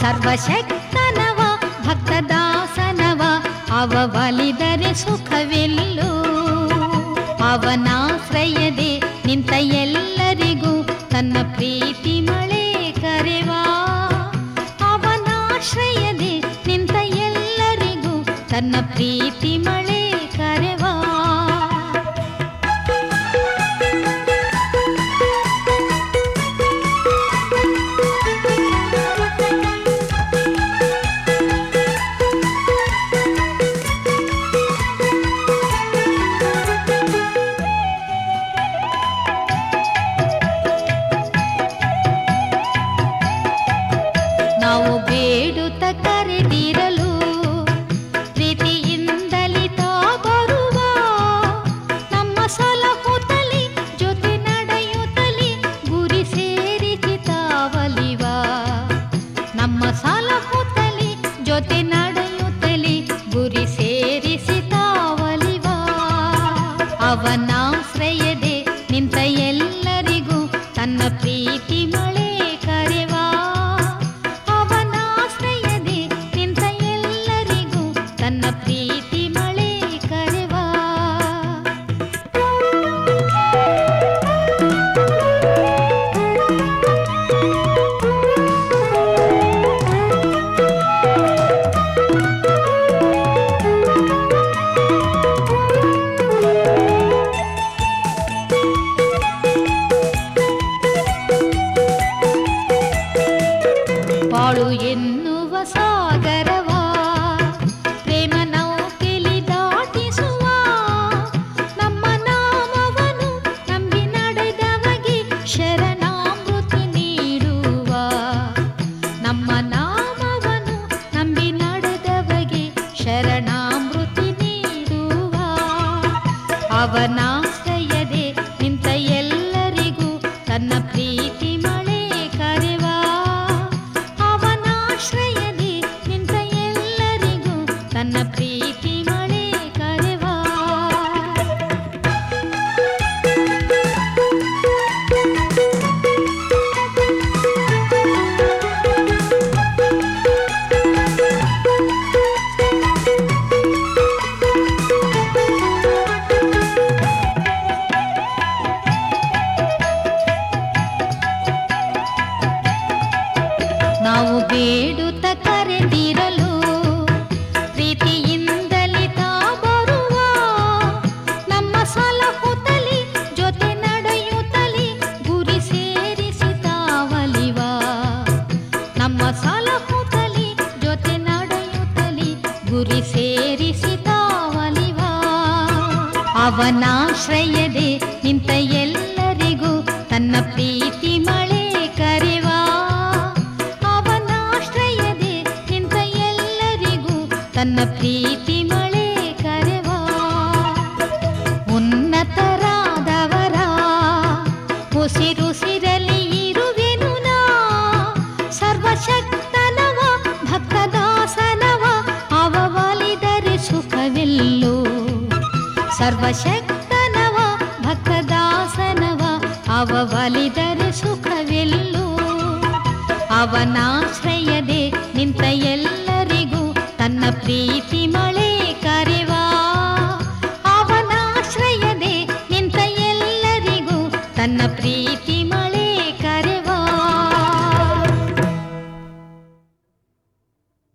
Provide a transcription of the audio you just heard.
ಸರ್ವಶಕ್ತನವ ಭಕ್ತದಾಸನವ ಅವ ಒಲಿದರೆ ಸುಖವೆಲ್ಲು ಅವನಾಶ್ರಯದೆ ನಿಂತ ಎಲ್ಲರಿಗೂ ತನ್ನ ಪ್ರೀತಿ ಮಳೆ ಕರೆವಾ ಅವನಾಶ್ರಯದೆ ನಿಂತ ಎಲ್ಲರಿಗೂ ತನ್ನ ಪ್ರೀತಿ ಮಳೆ ಕರೆವಾ ನಾವು ಬೇಡುತ್ತ ಕರೆದಿರಲು ಪ್ರೀತಿಯಿಂದಲಿ ತಾ ಬರುವ ನಮ್ಮ ಸಲಹುತ್ತಲಿ ಜೊತೆ ನಡೆಯುತ್ತಲಿ ಗುರಿ ಸೇರಿಸಿ ತಾವಲಿವ ನಮ್ಮ ಸಲಹುತ್ತಲಿ ಜೊತೆ ನಡೆಯುತ್ತಲಿ ಗುರಿ ಸೇರಿಸಿ ತಾವಲಿವ ಅವನಾಶ್ರಯದೆ ನಿಂತ ಎಲ್ಲರಿಗೂ ತನ್ನ ಪ್ರೀತಿ ಮಳೆ ಕರೆವಾ ಅವನಾಶ್ರಯದೆ ನಿಂತ ಎಲ್ಲರಿಗೂ ತನ್ನ ಪ್ರೀತಿ ಮಳೆ ಕರೆವಾ ಬಾಳು ಎನ್ನುವ ಸಾಗರವ ಪ್ರೇಮ ನೌಕೆಲಿ ದಾಟಿಸುವ ನಮ್ಮ ನಾಮವನು ನಂಬಿ ನಡೆದವಗೆ ಶರಣಾಮೃತಿ ನೀಡುವ ನಮ್ಮ ನಾಮವನು ನಂಬಿ ನಡೆದವಗೆ ಶರಣಾಮೃತಿ ನೀಡುವ ಅವನಾಶ್ರಯದೆ ನಿಂತ ಎಲ್ಲರಿಗೂ ತನ್ನ ಪ್ರೀತಿ ಮಳೆ ಕರೆವಾ ಅವನಾಶ್ರಯದೆ ನಿಂತ ಎಲ್ಲರಿಗೂ ತನ್ನ ಪ್ರೀತಿ ಮಳೆ ಕರೆವಾ ನಾವು ಬೇಡುತ್ತ ಕರೆದಿರಲು ಪ್ರೀತಿಯಿಂದಲಿ ತಾ ಬರುವ ನಮ್ಮ ಸಲಹುತ್ತಲಿ ಜೊತೆ ನಡೆಯುತ್ತಲಿ ಗುರಿ ಸೇರಿಸಿ ತಾವಲಿವ ನಮ್ಮ ಸಲಹುತ್ತಲಿ ಜೊತೆ ನಡೆಯುತ್ತಲಿ ಗುರಿ ಸೇರಿಸಿ ತಾವಲಿವ ಅವನಾಶ್ರಯದೆ ನಿಂತ ಎಲ್ಲರಿಗೂ ತನ್ನ ಪ್ರೀತಿ ಮಳೆ ಕರೆವಾ ಅವನಾಶ್ರಯದೆ ನಿಂತ ಎಲ್ಲರಿಗೂ ತನ್ನ ಪ್ರೀತಿ ಮಳೆ ಕರೆವಾ ಉನ್ನತರಾದವರ ಉಸಿರುಸಿರಲಿ ಇರುವೆನು ನಾ ಸರ್ವಶಕ್ತನವ ಭಕ್ತದಾಸನವ ಅವ ಒಲಿದರೆ ಸುಖವೆಲ್ಲೋ ಸರ್ವಶಕ್ತನವ ಭಕ್ತದಾಸನವ ಅವ ಒಲಿದರೆ ಸುಖವೆಲ್ಲೋ ಅವನಾಶ್ರಯದೆ ನಿಂತ ಎಲ್ಲರಿಗೂ ತನ್ನ ಪ್ರೀತಿ ಮಳೆ ಕರೆವಾ ಅವನಾಶ್ರಯದೆ ನಿಂತ ಎಲ್ಲರಿಗೂ ತನ್ನ ಪ್ರೀತಿ